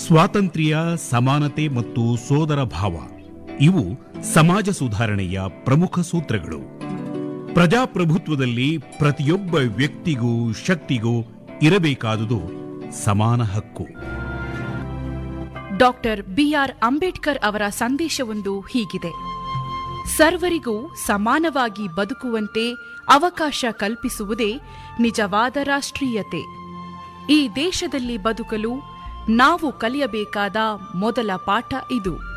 ಸ್ವಾತಂತ್ರ್ಯ ಸಮಾನತೆ ಮತ್ತು ಸೋದರ ಭಾವ ಇವು ಸಮಾಜ ಸುಧಾರಣೆಯ ಪ್ರಮುಖ ಸೂತ್ರಗಳು ಪ್ರಜಾಪ್ರಭುತ್ವದಲ್ಲಿ ಪ್ರತಿಯೊಬ್ಬ ವ್ಯಕ್ತಿಗೂ ಶಕ್ತಿಗೂ ಇರಬೇಕಾದುದು ಸಮಾನ ಹಕ್ಕು ಡಾಕ್ಟರ್ ಬಿಆರ್ ಅಂಬೇಡ್ಕರ್ ಅವರ ಸಂದೇಶವೊಂದು ಹೀಗಿದೆ ಸರ್ವರಿಗೂ ಸಮಾನವಾಗಿ ಬದುಕುವಂತೆ ಅವಕಾಶ ಕಲ್ಪಿಸುವುದೇ ನಿಜವಾದ ರಾಷ್ಟ್ರೀಯತೆ ಈ ದೇಶದಲ್ಲಿ ಬದುಕಲು ನಾವು ಕಲಿಯಬೇಕಾದ ಮೊದಲ ಪಾಠ ಇದು